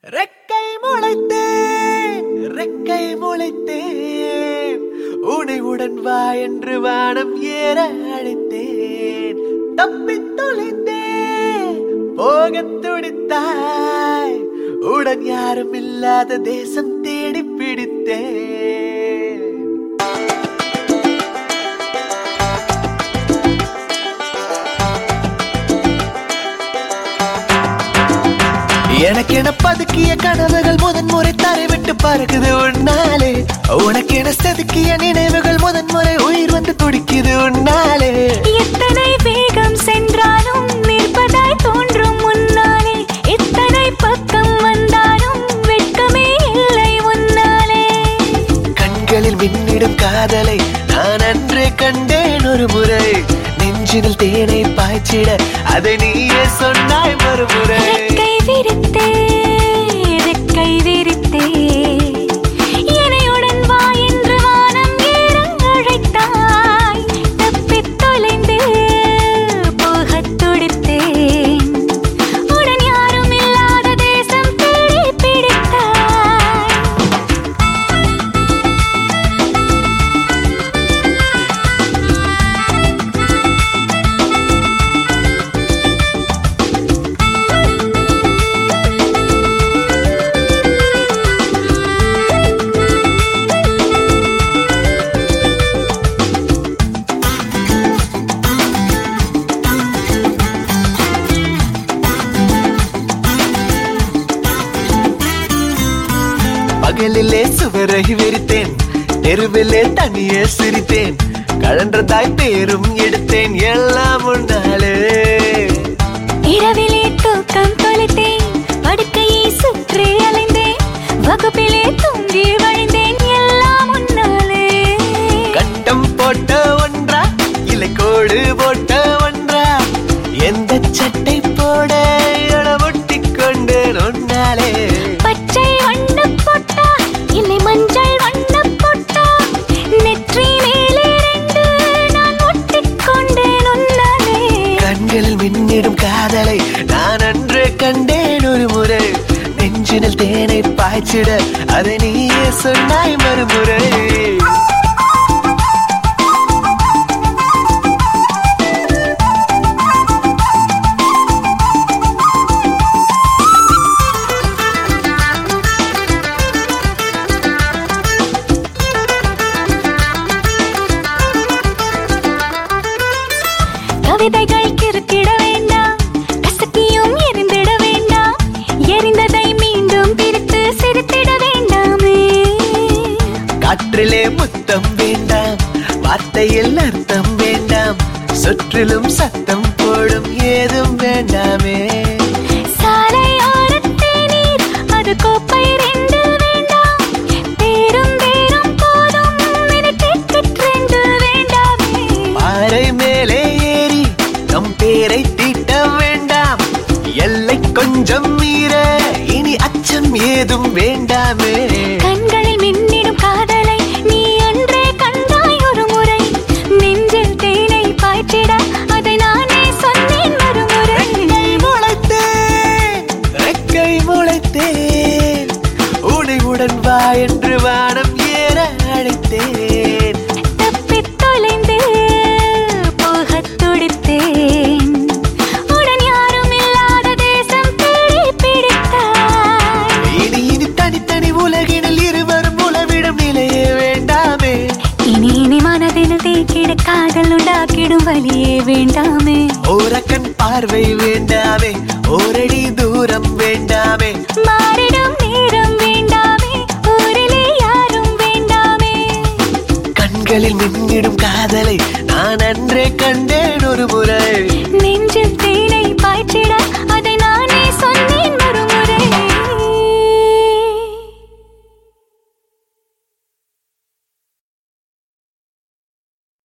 ரெக்கை முளைத்தேன் ரெக்கை முளைத்தேன் உனை உடன் வா என்று வானம் ஏற அழைத்தேன் தப்பித் தொலைந்தேன் போகத் துடித்தாய் உடன் யாரும் இல்லாத தேசம் தேடி பிடித்தேன் எனக்கென பதுக்கிய கனவுகள் முதன் முறை தரை விட்டு பறக்குது உன்னாலே உனக்கென செதுக்கிய நினைவுகள் முதன் முறை உயிர் வந்து துடிக்குது உன்னாலே எத்தனை வேகம் சென்றாலும் நிற்பதாய் தோன்றும் முன்னாலே எத்தனை பக்கம் வந்தாலும் வெட்கமே இல்லை முன்னாலே கண்களில் மின்னிடும் காதலை நான் அன்றே கண்டேன் ஒரு முறை நெஞ்சினில் தேனை பாய்ச்சிட அதை நீயே சொன்னாய் மறுமுறை ரெக்கை விரித்தே ரெக்கை விரித்தே இணையுடன் வா என்று வானம் ஏற அழைத்தாய் தப்பித் தொலைந்து போகத் துடித்தேன் உடன் யாரும் இல்லாத தேசம் தேடி பிடித்தாய் பகலிலே சுவரை விரித்தேன் தெருவிலே தனியே சிரித்தேன் கழன்றதாய் பேரும் எடுத்தேன் எல்லாம் முன்னாலே இரவிலே தூக்கம் தொலைத்தேன் படுக்கையை சுற்றி அலைந்தேன் வகுப்பிலே தூங்கி வழிந்தேன் எல்லாம் முன்னாலே கட்டம் போட்ட ஒன்றா இல்லை கோடு போட்ட ஒன்றா எந்த சட்டை போட இளவொட்டி கொண்டேன் ஒன்னாலே பச்சை வண்ண பொட்டா இல்லை மஞ்சள் வண்ண பொட்டா நெற்றி மேலே ரெண்டு நான் ஒட்டிக் கொண்டேன் உன்னாலே கண்களில் மின்னிடும் காதலை நான் அன்றே கண்டேன் ஒரு முறை நெஞ்சினில் தேனை பாய்ச்சிட அதை நீயே சொன்னாய் மறுமுறை கவிதைகள் கிறுக்கிட வேண்டாம் கசக்கியும் எரிந்திட வேண்டாம் எரிந்ததை மீண்டும் பிரித்து சிரித்திட வேண்டாமே காற்றிலே முத்தம் வேண்டாம் வார்த்தையில் அர்த்தம் வேண்டாம் சுற்றிலும் சத்தம் போடும் ஏதும் வேண்டாமே சாலை ஓரத்தே நீர் அது கோப்பை ரெண்டு வேண்டாம் பேரும் பேரும் போதும் எனக்கு ரெண்டு வேண்டாமே பாறை மேலே ஏறி நம் பேரை தீட்ட வேண்டாம் எல்லை கொஞ்சம் மீற இனி அச்சம் ஏதும் வேண்டாமே கண்களில் மின்னிடும் காதலை நீ அன்றே கண்டாய் ஒரு முறை நெஞ்சில் தேனை பாய்ச்சிட அதை நானே சொன்னேன் மறுமுறை முளைத்தேன் ரெக்கை முளைத்தேன் உனை உடன் வா என்று வானம் ஏற அழைத்தேன் தப்பித் தொலைந்து போகத் துடித்தேன் உடன் யாரும் இல்லாத தேசம் தேடி பிடித்தாய் இனி இனி தனித்தனி உலகினில் இருவரும் உலவிடும் நிலையே வேண்டாமே இனி இனி மனதில் தேக்கிட காதல் உண்டாக்கிடும் வழியே வேண்டாமே ஓரக்கண் பார்வை வேண்டாமே ஓரடி தூரம் வேண்டாமே மாறிடும் நேரம் வேண்டாமே ஊரிலே யாரும் வேண்டாமே கண்களில் மின்னிடும் காதலை நான் அன்றே கண்டேன் ஒரு முறை நெஞ்சில் தேனை பாய்ச்சிட